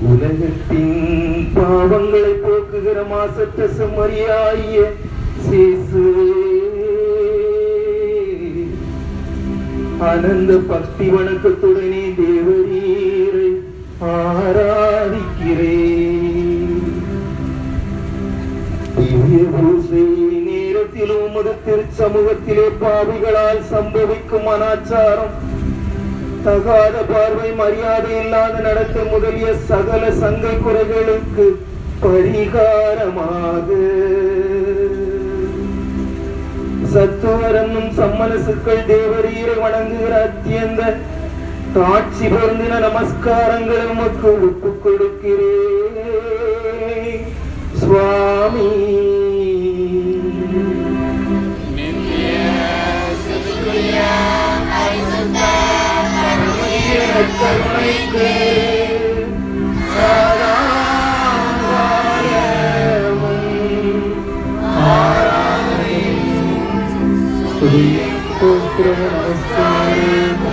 உலகத்தின் பாவங்களை போக்குகிற மாசற்ற செம்மறியாய சேசுவே ஆனந்த பக்தி வணக்கத்துடனே தேவரீரை ஆராதிக்கிறேன் திவ்ய பூசை நேரத்தில் உமது திருச்சமூகத்திலே பாவிகளால் சம்பவிக்கும் அனாச்சாரம் தகாத பார்வை மரியாதை இல்லாத நடத்தை முதலிய சகல சங்கை குறைகளுக்கு பரிகாரமாக சத்துவர் என்னும் சம்மனசுக்கள் தேவரீரை வணங்குகிற அத்தியந்த காட்சி பொருந்தின நமஸ்காரங்களை உமக்கு ஒப்புக் கொடுக்கிறேன் சுவாமி கருணைக்கு ஆராதனை நமஸ்காரம்